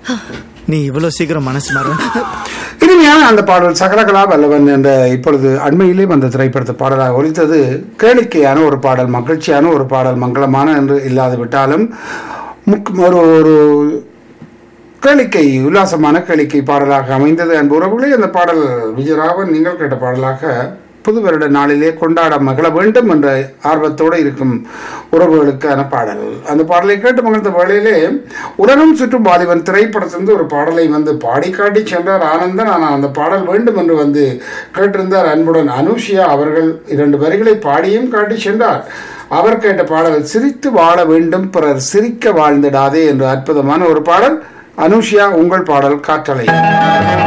நீ இவ்வளவு சீக்கிரம் மனசு மாற இனிமையான அந்த பாடல் சகலகலா வல்லவன் என்ற இப்பொழுது அண்மையிலே வந்த திரைப்படத்து பாடலாக ஒலித்தது கேளிக்கையான ஒரு பாடல் மகிழ்ச்சியான ஒரு பாடல் மங்களமான என்று இல்லாது விட்டாலும் முக் ஒரு ஒரு கேளிக்கை உல்லாசமான கேளிக்கை பாடலாக அமைந்தது அன்பு உறவுகளே அந்த பாடல் விஜயராவன் நீங்கள் கேட்ட பாடலாக புது வருட நாளிலே கொண்டாட மகிழ வேண்டும் என்ற ஆர்வத்தோடு இருக்கும் உறவுகளுக்கான பாடல் அந்த பாடலை கேட்டு மகிழ்ந்த வேளையிலே உலகம் சுற்றும் வாலிபன் திரைப்படத்திலிருந்து ஒரு பாடலை வந்து பாடி காட்டி சென்றார் ஆனந்தன் ஆனால் அந்த பாடல் வேண்டும் என்று வந்து கேட்டிருந்தார் அன்புடன் அனுஷியா அவர்கள் இரண்டு வரிகளை பாடியும் காட்டி சென்றார் அவர் கேட்ட பாடல் சிரித்து வாழ வேண்டும் பிறர் சிரிக்க வாழ்ந்திடாதே என்று அற்புதமான ஒரு பாடல் அனுஷியா உங்கள் பாடல் காற்றலை